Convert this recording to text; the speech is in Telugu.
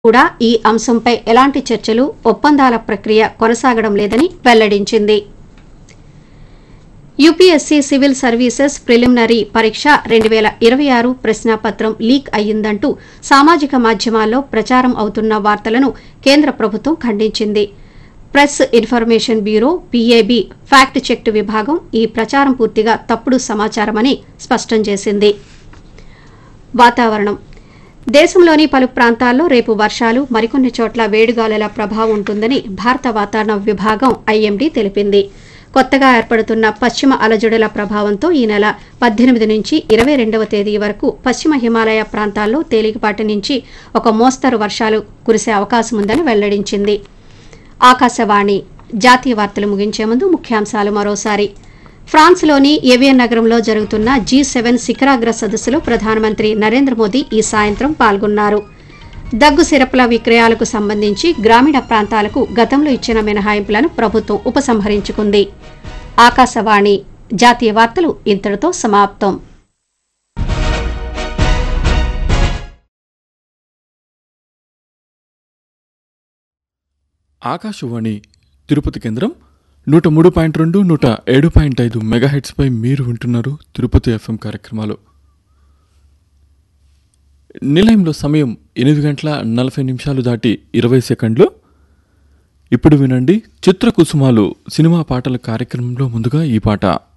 కూడా ఈ అంశంపై ఎలాంటి చర్చలు ఒప్పందాల ప్రక్రియ కొనసాగడం లేదని వెల్లడించింది యూపీఎస్సీ సివిల్ సర్వీసెస్ ప్రిలిమినరీ పరీక్ష రెండు వేల ఇరవై ఆరు ప్రశ్నాపత్రం లీక్ అయ్యిందంటూ సామాజిక మాధ్యమాల్లో ప్రచారం అవుతున్న వార్తలను కేంద్ర ప్రభుత్వం ఖండించింది press information bureau PAB fact check విభాగం ఈ ప్రచారం పూర్తిగా తప్పుడు సమాచారమని స్పష్టం చేసింది వాతావరణం దేశంలోని పలు ప్రాంతాల్లో రేపు వర్షాలు మరికొన్ని చోట్ల వేడిగాలుల ప్రభావం ఉంటుందని భారత వాతావరణ విభాగం ఐఎండీ తెలిపింది కొత్తగా ఏర్పడుతున్న పశ్చిమ అలజడుల ప్రభావంతో ఈ నెల పద్దెనిమిది నుంచి ఇరవై రెండవ తేదీ వరకు పశ్చిమ హిమాలయ ప్రాంతాల్లో తేలికపాటి నుంచి ఒక మోస్తరు వర్షాలు కురిసే అవకాశం ఉందని వెల్లడించింది ఆకాశవాణి జాతీయ వార్తలు ముగించే ముందు ముఖ్యాంశాలు మరోసారి ఫ్రాన్స్లోని ఏవియన్ నగరంలో జరుగుతున్న జీ సెవెన్ శిఖరాగ్ర సదస్సులో ప్రధానమంత్రి నరేంద్ర మోదీ ఈ సాయంత్రం పాల్గొన్నారు దగ్గు సిరపుల విక్రయాలకు సంబంధించి గ్రామీణ ప్రాంతాలకు గతంలో ఇచ్చిన మినహాయింపులను ప్రభుత్వం ఉపసంహరించుకుంది ఆకాశవాణి జాతీయ వార్తలు ఇంతటితో సమాప్తం ఆకాశవాణి తిరుపతి కేంద్రం నూట మూడు పాయింట్ రెండు నూట ఏడు పాయింట్ ఐదు మెగాహెట్స్పై మీరు వింటున్నారు తిరుపతి ఎఫ్ఎం కార్యక్రమాలు నిలయంలో సమయం ఎనిమిది గంటల నలభై నిమిషాలు దాటి ఇరవై సెకండ్లు ఇప్పుడు వినండి చిత్రకుసుమాలు సినిమా పాటల కార్యక్రమంలో ముందుగా ఈ పాట